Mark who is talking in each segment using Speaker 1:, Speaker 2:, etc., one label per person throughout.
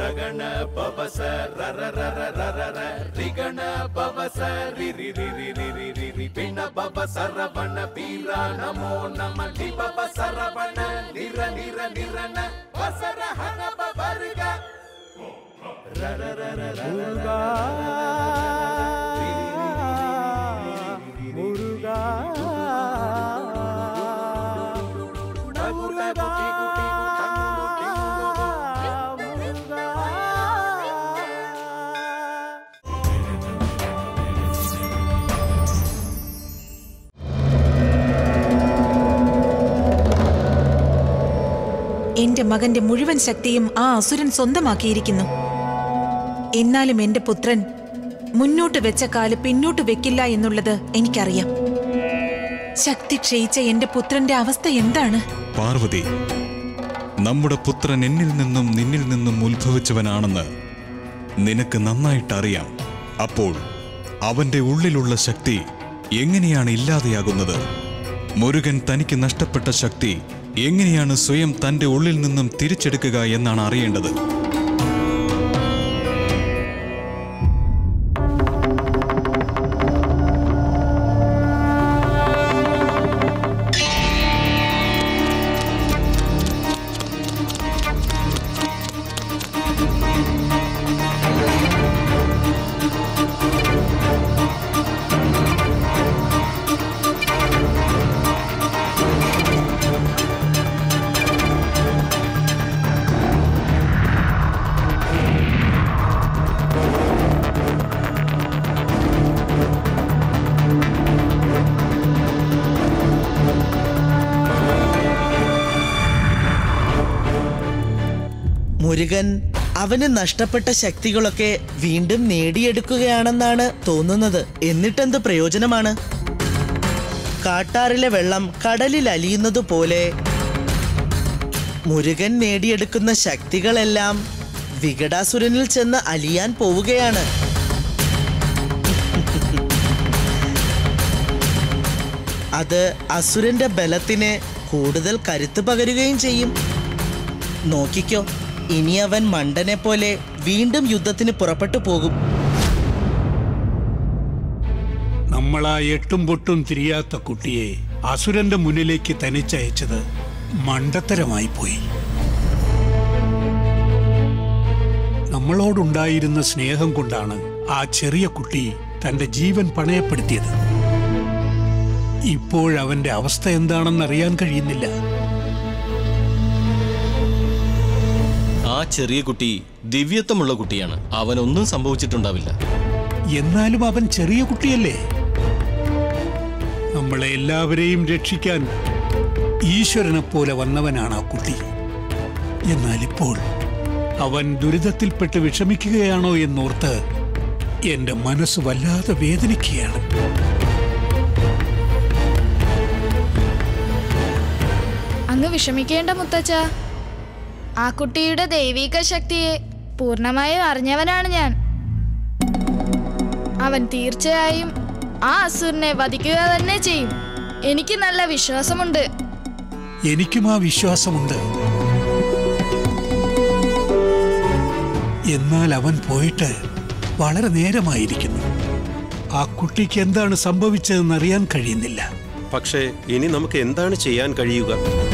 Speaker 1: ರಗಣ ಪವಸ ರರ ರರ ರರ ರ ರಿಗಣ ಪವಸ ರಿ ರಿ ರಿ ರಿ ರಿ ರಿ ರಿ ರಿ ಪಿಣ ಪವ ಸರವಣ ಬೀರ ನಮೋ ನಮ ಲಿ ಪವ ಸರವಣ ನಿರ ನಿರ ನಿರನ ವಸರ ಹನ ಪವರ್ಗ ರರ ರರ ರರ
Speaker 2: എന്റെ മകന്റെ മുഴുവൻ ശക്തിയും ആ അസുരൻ സ്വന്തമാക്കിയിരിക്കുന്നു എന്നാലും എന്റെ പുത്രൻ മുന്നോട്ട് വെച്ച കാല് പിന്നോട്ട് വെക്കില്ല എന്നുള്ളത് എനിക്കറിയാം ശക്തി ക്ഷയിച്ച എന്റെ പുത്രന്റെ അവസ്ഥ എന്താണ്
Speaker 3: പാർവതി നമ്മുടെ പുത്രൻ എന്നിൽ നിന്നും നിന്നിൽ നിന്നും ഉത്ഭവിച്ചവനാണെന്ന് നിനക്ക് നന്നായിട്ടറിയാം അപ്പോൾ അവന്റെ ഉള്ളിലുള്ള ശക്തി എങ്ങനെയാണ് ഇല്ലാതെയാകുന്നത് മുരുകൻ തനിക്ക് നഷ്ടപ്പെട്ട ശക്തി എങ്ങനെയാണ് സ്വയം തന്റെ ഉള്ളിൽ നിന്നും തിരിച്ചെടുക്കുക എന്നാണ് അറിയേണ്ടത്
Speaker 4: മുരുകൻ അവന് നഷ്ടപ്പെട്ട ശക്തികളൊക്കെ വീണ്ടും നേടിയെടുക്കുകയാണെന്നാണ് തോന്നുന്നത് എന്നിട്ടെന്ത് പ്രയോജനമാണ് കാട്ടാറിലെ വെള്ളം കടലിൽ അലിയുന്നത് പോലെ മുരുകൻ നേടിയെടുക്കുന്ന ശക്തികളെല്ലാം വികടാസുരനിൽ ചെന്ന് അലിയാൻ പോവുകയാണ് അത് അസുരന്റെ ബലത്തിന് കൂടുതൽ കരുത്ത് പകരുകയും ചെയ്യും നോക്കിക്കോ ഇനി അവൻ മണ്ടനെ പോലെ വീണ്ടും യുദ്ധത്തിന് പുറപ്പെട്ടു പോകും
Speaker 5: നമ്മളാ എട്ടും പൊട്ടും തിരിയാത്ത കുട്ടിയെ അസുരന്റെ മുന്നിലേക്ക് തനിച്ചയച്ചത് മണ്ടത്തരമായി പോയി നമ്മളോടുണ്ടായിരുന്ന സ്നേഹം കൊണ്ടാണ് ആ ചെറിയ കുട്ടി തന്റെ ജീവൻ പണയപ്പെടുത്തിയത് ഇപ്പോഴവന്റെ അവസ്ഥ എന്താണെന്ന് അറിയാൻ കഴിയുന്നില്ല
Speaker 6: ആ ചെറിയ കുട്ടി ദിവ്യത്വമുള്ള കുട്ടിയാണ് അവനൊന്നും സംഭവിച്ചിട്ടുണ്ടാവില്ല
Speaker 5: എന്നാലും അവൻ ചെറിയ കുട്ടിയല്ലേ നമ്മളെ എല്ലാവരെയും രക്ഷിക്കാൻ ഈശ്വരനെ പോലെ വന്നവനാണ് ആ കുട്ടി എന്നാൽ ഇപ്പോൾ അവൻ ദുരിതത്തിൽപ്പെട്ട് വിഷമിക്കുകയാണോ എന്നോർത്ത് എന്റെ മനസ്സ് വല്ലാതെ വേദനിക്കുകയാണ്
Speaker 7: അങ്ങ് വിഷമിക്കേണ്ട മുത്തച്ഛ ആ കുട്ടിയുടെ ദൈവിക ശക്തിയെ പൂർണ്ണമായും അറിഞ്ഞവനാണ് ഞാൻ അവൻ തീർച്ചയായും ആ അസുരനെ വധിക്കുക തന്നെ ചെയ്യും എനിക്ക് നല്ല വിശ്വാസമുണ്ട്
Speaker 5: എനിക്കും ആ വിശ്വാസമുണ്ട് എന്നാൽ അവൻ പോയിട്ട് വളരെ നേരമായിരിക്കുന്നു ആ കുട്ടിക്ക് എന്താണ് സംഭവിച്ചതെന്ന് അറിയാൻ കഴിയുന്നില്ല
Speaker 8: പക്ഷേ ഇനി നമുക്ക് എന്താണ് ചെയ്യാൻ കഴിയുക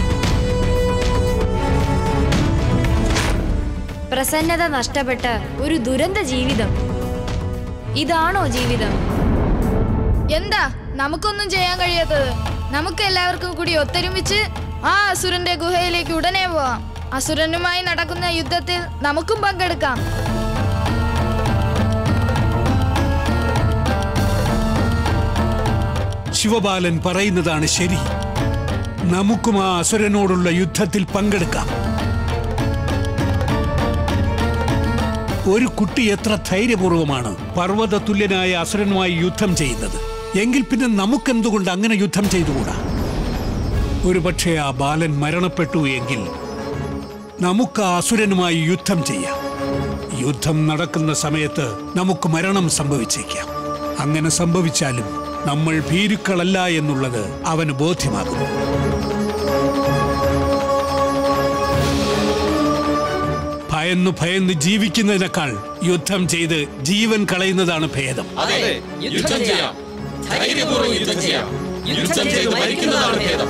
Speaker 9: പ്രസന്നത നഷ്ടപ്പെട്ട ഒരു ദുരന്ത ജീവിതം ഇതാണോ ജീവിതം
Speaker 7: എന്താ നമുക്കൊന്നും ചെയ്യാൻ കഴിയാത്തത് നമുക്ക് എല്ലാവർക്കും കൂടി ഒത്തൊരുമിച്ച് ആ അസുരന്റെ ഗുഹയിലേക്ക് ഉടനെ പോവാം അസുരനുമായി നടക്കുന്ന യുദ്ധത്തിൽ നമുക്കും പങ്കെടുക്കാം
Speaker 5: ശിവബാലൻ പറയുന്നതാണ് ശരി നമുക്കും ആ അസുരനോടുള്ള യുദ്ധത്തിൽ പങ്കെടുക്കാം ഒരു കുട്ടി എത്ര ധൈര്യപൂർവമാണ് പർവ്വത തുല്യനായ അസുരനുമായി യുദ്ധം ചെയ്യുന്നത് എങ്കിൽ പിന്നെ നമുക്കെന്തുകൊണ്ട് അങ്ങനെ യുദ്ധം ചെയ്തുകൂടാ ഒരുപക്ഷെ ആ ബാലൻ മരണപ്പെട്ടു എങ്കിൽ നമുക്ക് ആ അസുരനുമായി യുദ്ധം ചെയ്യാം യുദ്ധം നടക്കുന്ന സമയത്ത് നമുക്ക് മരണം സംഭവിച്ചേക്കാം അങ്ങനെ സംഭവിച്ചാലും നമ്മൾ ഭീരുക്കളല്ല എന്നുള്ളത് അവന് ബോധ്യമാകും ഭയന്ന് ഭയന്ന് ജീവിക്കുന്നതിനേക്കാൾ യുദ്ധം ചെയ്ത് ജീവൻ കളയുന്നതാണ് ഭേദം
Speaker 6: അതെ യുദ്ധം ചെയ്യാം ധൈര്യപൂർവ്വം യുദ്ധം ചെയ്യാം യുദ്ധം ചെയ്ത് മരിക്കുന്നതാണ് ഭേദം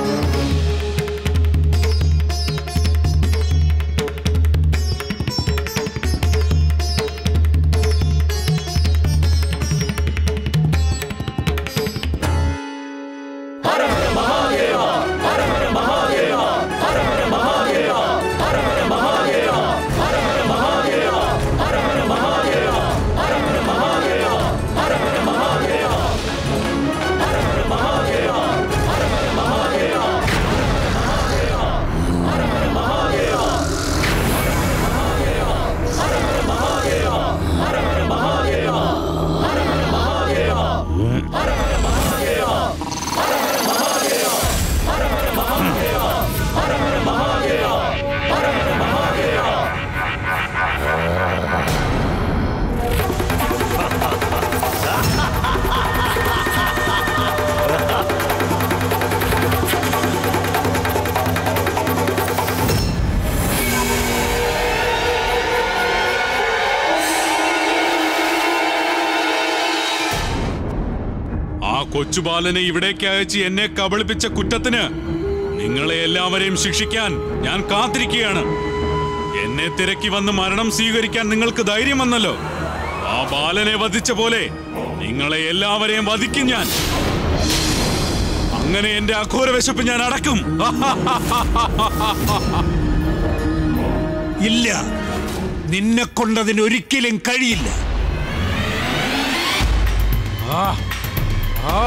Speaker 3: ആ കൊച്ചുബാലനെ ഇവിടേക്ക് അയച്ച് എന്നെ കബളിപ്പിച്ച കുറ്റത്തിന് നിങ്ങളെ എല്ലാവരെയും ശിക്ഷിക്കാൻ ഞാൻ കാത്തിരിക്കുകയാണ് എന്നെ തിരക്കി വന്ന് മരണം സ്വീകരിക്കാൻ നിങ്ങൾക്ക് ധൈര്യം വന്നല്ലോ ആ ബാലനെ വധിച്ച പോലെ നിങ്ങളെ എല്ലാവരെയും വധിക്കും ഞാൻ അങ്ങനെ എന്റെ അഘോര വിശപ്പ് ഞാൻ അടക്കും
Speaker 5: ഇല്ല നിന്നെ കൊണ്ടതിന് ഒരിക്കലും കഴിയില്ല ആ ആ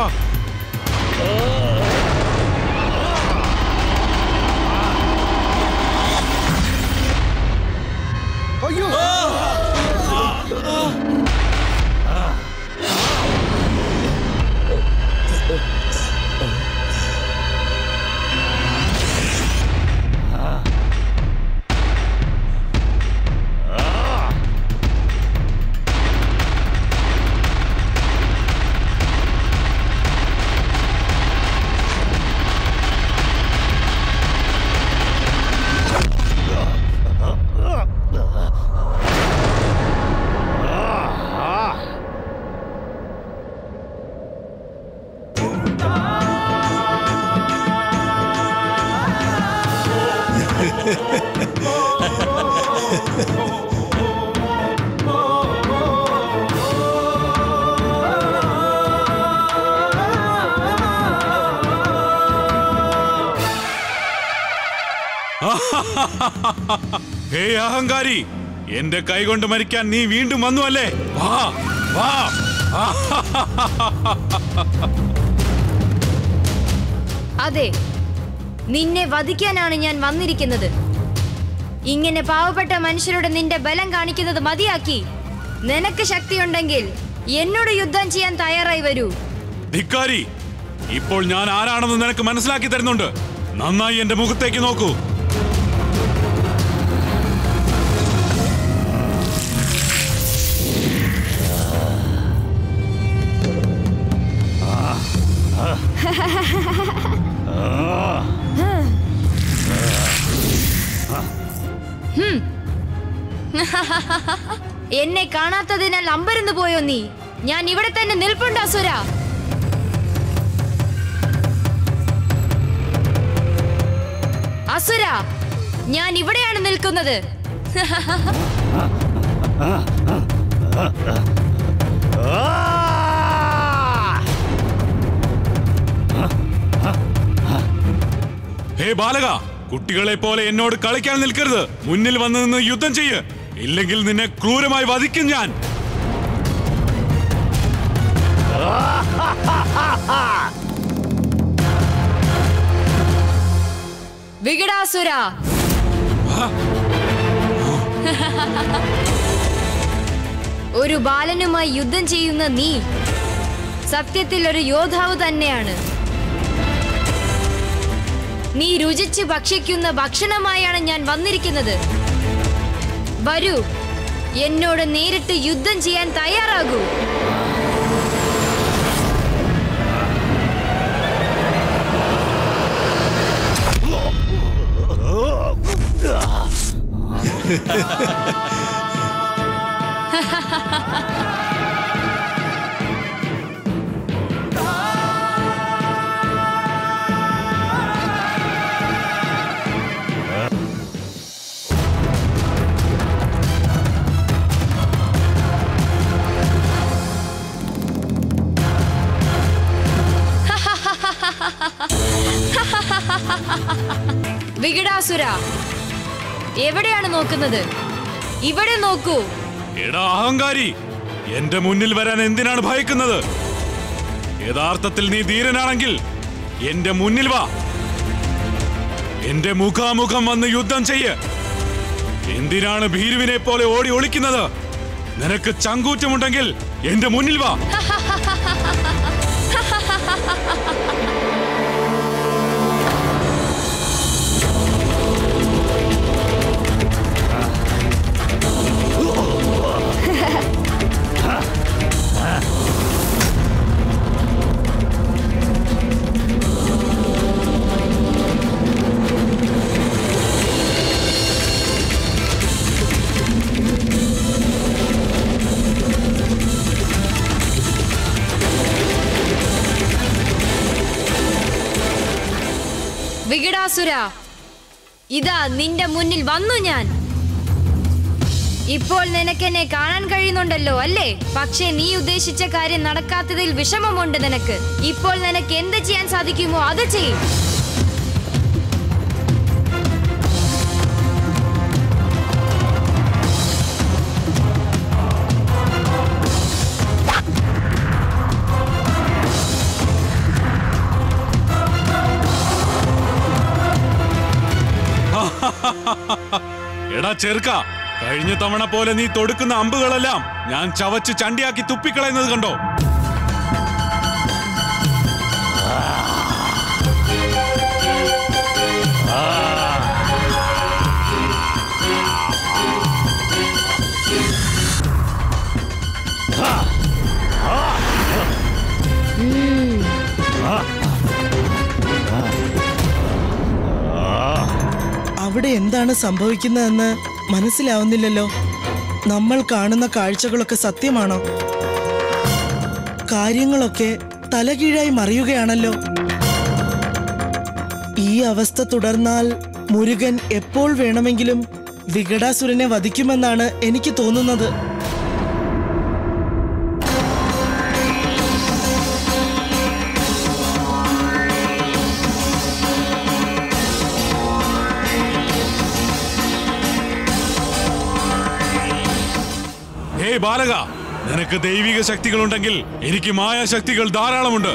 Speaker 3: ഹേ അഹങ്കാരി എന്റെ കൈകൊണ്ട് മരിക്കാൻ നീ വീണ്ടും വന്നു അല്ലേ വാ വാ
Speaker 9: അതെ നിന്നെ വധിക്കാനാണ് ഞാൻ വന്നിരിക്കുന്നത് ഇങ്ങനെ പാവപ്പെട്ട മനുഷ്യരോട് നിന്റെ ബലം കാണിക്കുന്നത് മതിയാക്കി നിനക്ക് ശക്തിയുണ്ടെങ്കിൽ എന്നോട് യുദ്ധം ചെയ്യാൻ തയ്യാറായി വരൂ
Speaker 3: ധിക്കാരി ഇപ്പോൾ ഞാൻ ആരാണെന്ന് നിനക്ക് മനസ്സിലാക്കി തരുന്നുണ്ട് നന്നായി എന്റെ മുഖത്തേക്ക് നോക്കൂ
Speaker 9: എന്നെ കാണാത്തതിനാൽ അമ്പരന്ന് പോയോ നീ ഞാൻ ഇവിടെ തന്നെ നിൽപ്പുണ്ട് അസുര അസുര ഞാൻ ഇവിടെയാണ് നിൽക്കുന്നത്
Speaker 3: ഹേ ബാലക കുട്ടികളെ പോലെ എന്നോട് കളിക്കാൻ നിൽക്കരുത് മുന്നിൽ വന്ന് നിന്ന് യുദ്ധം ചെയ്യ് ഇല്ലെങ്കിൽ നിന്നെ ക്രൂരമായി വധിക്കും ഞാൻ
Speaker 9: വികടാസുര ഒരു ബാലനുമായി യുദ്ധം ചെയ്യുന്ന നീ സത്യത്തിൽ ഒരു യോദ്ധാവ് തന്നെയാണ് നീ രുചിച്ച് ഭക്ഷിക്കുന്ന ഭക്ഷണമായാണ് ഞാൻ വന്നിരിക്കുന്നത് വരൂ എന്നോട് നേരിട്ട് യുദ്ധം ചെയ്യാൻ തയ്യാറാകൂ വികടാസുര എവിടെയാണ് നോക്കുന്നത് ഇവിടെ നോക്കൂ
Speaker 3: എടാ അഹങ്കാരി എന്റെ മുന്നിൽ വരാൻ എന്തിനാണ് ഭയക്കുന്നത് യഥാർത്ഥത്തിൽ നീ ധീരനാണെങ്കിൽ എന്റെ മുന്നിൽ വാ എന്റെ മുഖാമുഖം വന്ന് യുദ്ധം ചെയ്യ് എന്തിനാണ് ഭീരുവിനെ പോലെ ഓടി ഒളിക്കുന്നത് നിനക്ക് ചങ്കൂറ്റമുണ്ടെങ്കിൽ എന്റെ മുന്നിൽ വാ
Speaker 9: വികടാസുര ഇതാ നിന്റെ മുന്നിൽ വന്നു ഞാൻ ഇപ്പോൾ നിനക്ക് എന്നെ കാണാൻ കഴിയുന്നുണ്ടല്ലോ അല്ലേ പക്ഷേ നീ ഉദ്ദേശിച്ച കാര്യം നടക്കാത്തതിൽ വിഷമമുണ്ട് നിനക്ക് ഇപ്പോൾ നിനക്ക് എന്ത് ചെയ്യാൻ സാധിക്കുമോ അത് ചെയ്യും
Speaker 3: എടാ ചെറുക്ക കഴിഞ്ഞ തവണ പോലെ നീ തൊടുക്കുന്ന അമ്പുകളെല്ലാം ഞാൻ ചവച്ച് ചണ്ടിയാക്കി തുപ്പിക്കളയുന്നത് കണ്ടോ
Speaker 4: അവിടെ എന്താണ് സംഭവിക്കുന്നതെന്ന് മനസ്സിലാവുന്നില്ലല്ലോ നമ്മൾ കാണുന്ന കാഴ്ചകളൊക്കെ സത്യമാണോ കാര്യങ്ങളൊക്കെ തലകീഴായി മറിയുകയാണല്ലോ ഈ അവസ്ഥ തുടർന്നാൽ മുരുകൻ എപ്പോൾ വേണമെങ്കിലും വികടാസുരനെ വധിക്കുമെന്നാണ് എനിക്ക് തോന്നുന്നത്
Speaker 3: ഹേയ് ബാലക നിനക്ക് ദൈവിക ശക്തികളുണ്ടെങ്കിൽ എനിക്ക് മായാശക്തികൾ ധാരാളമുണ്ട്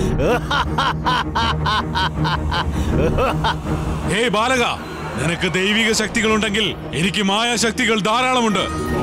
Speaker 3: ഹേ ബാലക നിനക്ക് ദൈവിക ശക്തികളുണ്ടെങ്കിൽ എനിക്ക് മായാശക്തികൾ ധാരാളമുണ്ട്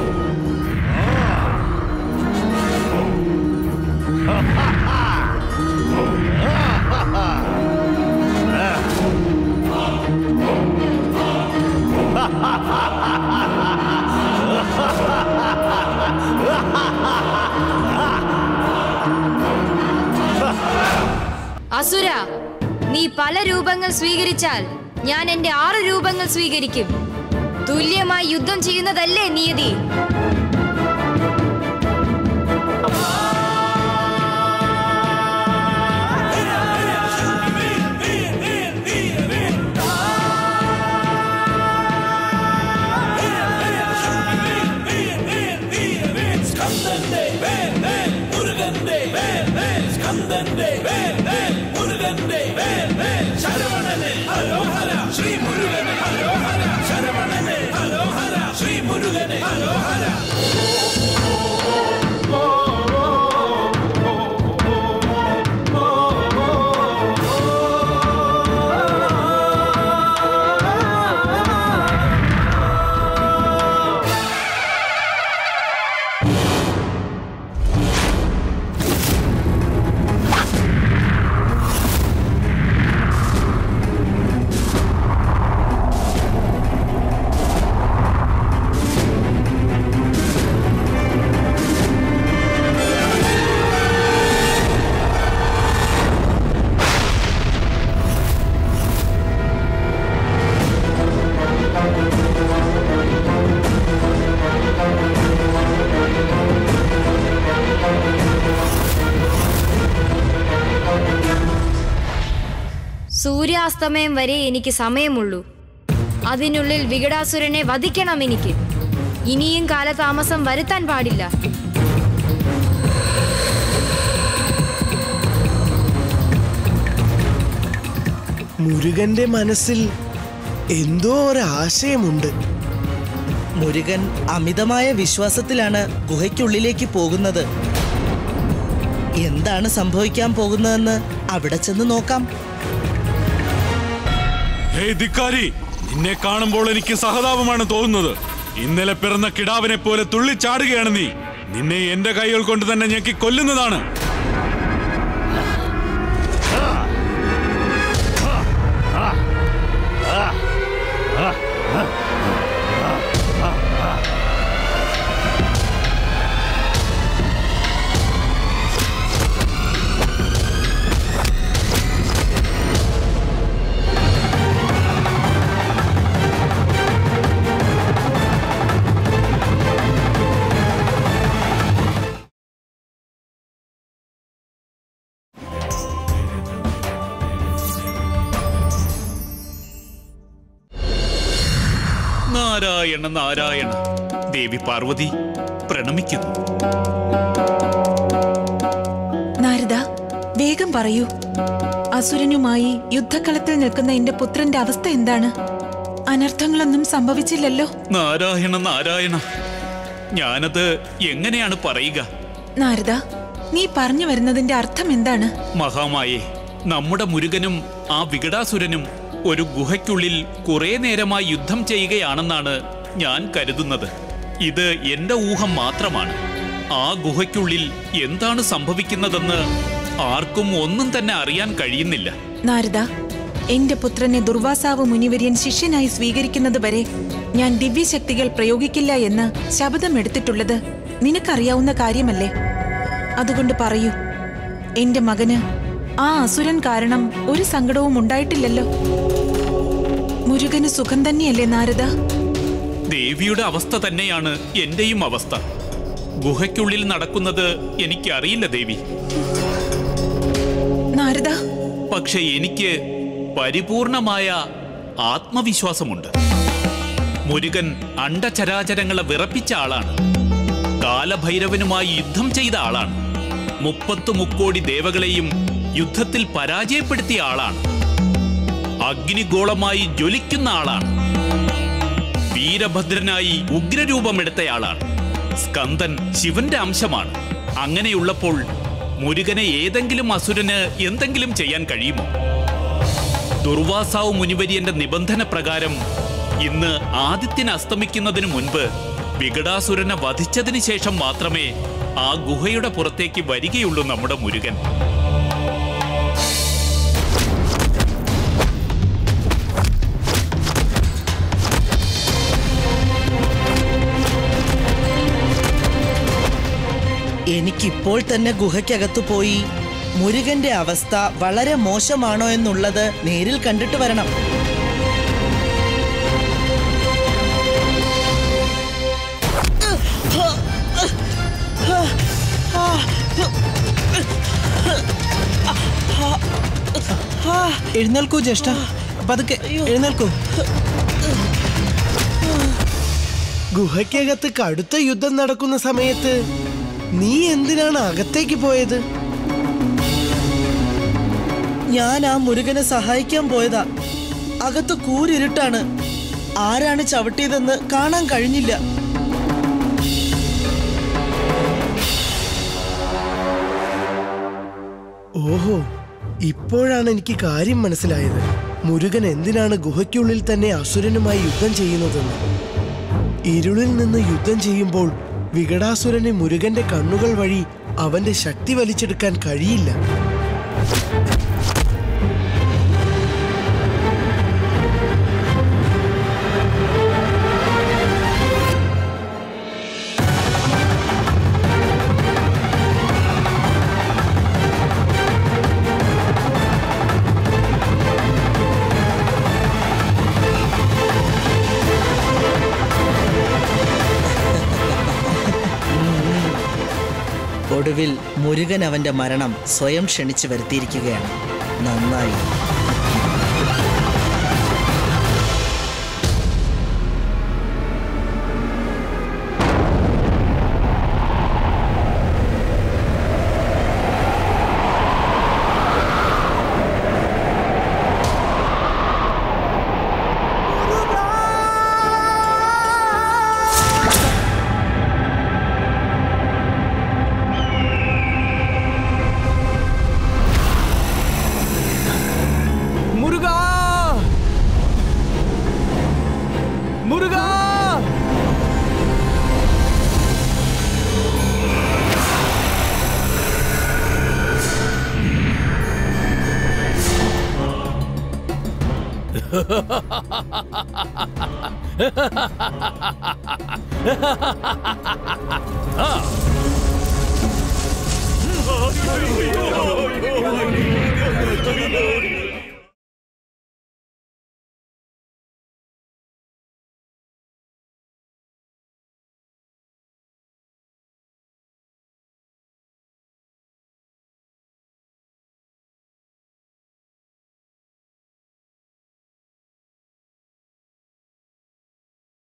Speaker 9: അസുര നീ പല രൂപങ്ങൾ സ്വീകരിച്ചാൽ ഞാൻ എന്റെ ആറ് രൂപങ്ങൾ സ്വീകരിക്കും തുല്യമായി യുദ്ധം ചെയ്യുന്നതല്ലേ നിയതി സൂര്യാസ്തമയം വരെ എനിക്ക് സമയമുള്ളൂ അതിനുള്ളിൽ വികടാസുരനെ വധിക്കണം എനിക്ക് ഇനിയും കാലതാമസം വരുത്താൻ പാടില്ല
Speaker 10: മുരുകന്റെ മനസ്സിൽ എന്തോ ഒരു ആശയമുണ്ട്
Speaker 4: മുരുകൻ അമിതമായ വിശ്വാസത്തിലാണ് ഗുഹയ്ക്കുള്ളിലേക്ക് പോകുന്നത് എന്താണ് സംഭവിക്കാൻ പോകുന്നതെന്ന് അവിടെ ചെന്ന് നോക്കാം
Speaker 3: ഹേ ധിക്കാരി നിന്നെ കാണുമ്പോൾ എനിക്ക് സഹതാപമാണ് തോന്നുന്നത് ഇന്നലെ പിറന്ന കിടാവിനെ പോലെ തുള്ളിച്ചാടുകയാണ് നീ നിന്നെ എന്റെ കൈകൾ കൊണ്ട് തന്നെ ഞെക്കി കൊല്ലുന്നതാണ്
Speaker 11: നാരായണ നാരായണ ദേവി പാർവതി പ്രണമിക്കുന്നു
Speaker 2: നാരദ വേഗം പറയൂ അസുരനുമായി യുദ്ധക്കളത്തിൽ നിൽക്കുന്ന എന്റെ പുത്രന്റെ അവസ്ഥ എന്താണ് അനർത്ഥങ്ങളൊന്നും സംഭവിച്ചില്ലല്ലോ
Speaker 11: നാരായണ നാരായണ ഞാനത് എങ്ങനെയാണ് പറയുക
Speaker 2: നാരദ നീ പറഞ്ഞു വരുന്നതിന്റെ അർത്ഥം എന്താണ്
Speaker 11: മഹാമായേ നമ്മുടെ മുരുകനും ആ വികടാസുരനും ഒരു ഗുഹയ്ക്കുള്ളിൽ കുറെ നേരമായി യുദ്ധം ചെയ്യുകയാണെന്നാണ് ഞാൻ കരുതുന്നത് ഇത് എന്റെ ഊഹം മാത്രമാണ് ആ ഗുഹയ്ക്കുള്ളിൽ എന്താണ് സംഭവിക്കുന്നതെന്ന് ആർക്കും ഒന്നും തന്നെ അറിയാൻ കഴിയുന്നില്ല
Speaker 2: നാരദ എന്റെ പുത്രനെ ദുർവാസാവ് മുനിവര്യൻ ശിഷ്യനായി സ്വീകരിക്കുന്നത് വരെ ഞാൻ ദിവ്യശക്തികൾ പ്രയോഗിക്കില്ല എന്ന് ശപഥമെടുത്തിട്ടുള്ളത് നിനക്കറിയാവുന്ന കാര്യമല്ലേ അതുകൊണ്ട് പറയൂ എന്റെ മകന് ആ അസുരൻ കാരണം ഒരു സങ്കടവും ഉണ്ടായിട്ടില്ലല്ലോ മുരുകന് സുഖം തന്നെയല്ലേ നാരദ
Speaker 11: ദേവിയുടെ അവസ്ഥ തന്നെയാണ് എന്റെയും അവസ്ഥ ഗുഹയ്ക്കുള്ളിൽ നടക്കുന്നത് എനിക്കറിയില്ല ദേവി
Speaker 2: നാരദ
Speaker 11: പക്ഷെ എനിക്ക് പരിപൂർണമായ ആത്മവിശ്വാസമുണ്ട് മുരുകൻ അണ്ടചരാചരങ്ങളെ വിറപ്പിച്ച ആളാണ് കാലഭൈരവനുമായി യുദ്ധം ചെയ്ത ആളാണ് മുപ്പത്തു മുക്കോടി ദേവകളെയും യുദ്ധത്തിൽ പരാജയപ്പെടുത്തിയ ആളാണ് അഗ്നിഗോളമായി ജ്വലിക്കുന്ന ആളാണ് വീരഭദ്രനായി ഉഗ്രരൂപമെടുത്തയാളാണ് സ്കന്ദൻ ശിവന്റെ അംശമാണ് അങ്ങനെയുള്ളപ്പോൾ മുരുകനെ ഏതെങ്കിലും അസുരന് എന്തെങ്കിലും ചെയ്യാൻ കഴിയുമോ ദുർവാസാവ് മുനിവര്യന്റെ നിബന്ധന പ്രകാരം ഇന്ന് ആദിത്യൻ അസ്തമിക്കുന്നതിന് മുൻപ് വികടാസുരനെ വധിച്ചതിന് ശേഷം മാത്രമേ ആ ഗുഹയുടെ പുറത്തേക്ക് വരികയുള്ളൂ നമ്മുടെ മുരുകൻ
Speaker 4: എനിക്കിപ്പോൾ തന്നെ ഗുഹയ്ക്കകത്ത് പോയി മുരുകന്റെ അവസ്ഥ വളരെ മോശമാണോ എന്നുള്ളത് നേരിൽ കണ്ടിട്ട് വരണം
Speaker 10: എഴുന്നേൽക്കൂ ജ്യേഷ്ഠ പതുക്കെ എഴുന്നേൽക്കൂ ഗുഹയ്ക്കകത്ത് കടുത്ത യുദ്ധം നടക്കുന്ന സമയത്ത് നീ എന്തിനാണ് അകത്തേക്ക് പോയത്
Speaker 4: ഞാൻ ആ മുരുകനെ സഹായിക്കാൻ പോയതാ അകത്ത് കൂരിരുട്ടാണ് ആരാണ് ചവിട്ടിയതെന്ന് കാണാൻ കഴിഞ്ഞില്ല
Speaker 10: ഓഹോ ഇപ്പോഴാണ് എനിക്ക് കാര്യം മനസ്സിലായത് മുരുകൻ എന്തിനാണ് ഗുഹയ്ക്കുള്ളിൽ തന്നെ അസുരനുമായി യുദ്ധം ചെയ്യുന്നതെന്ന് ഇരുളിൽ നിന്ന് യുദ്ധം ചെയ്യുമ്പോൾ വികടാസുരന് മുരുകന്റെ കണ്ണുകൾ വഴി അവന്റെ ശക്തി വലിച്ചെടുക്കാൻ കഴിയില്ല
Speaker 4: ഒടുവിൽ മുരുകൻ അവന്റെ മരണം സ്വയം ക്ഷണിച്ചു വരുത്തിയിരിക്കുകയാണ് നന്നായി
Speaker 10: മുരുക മുരുക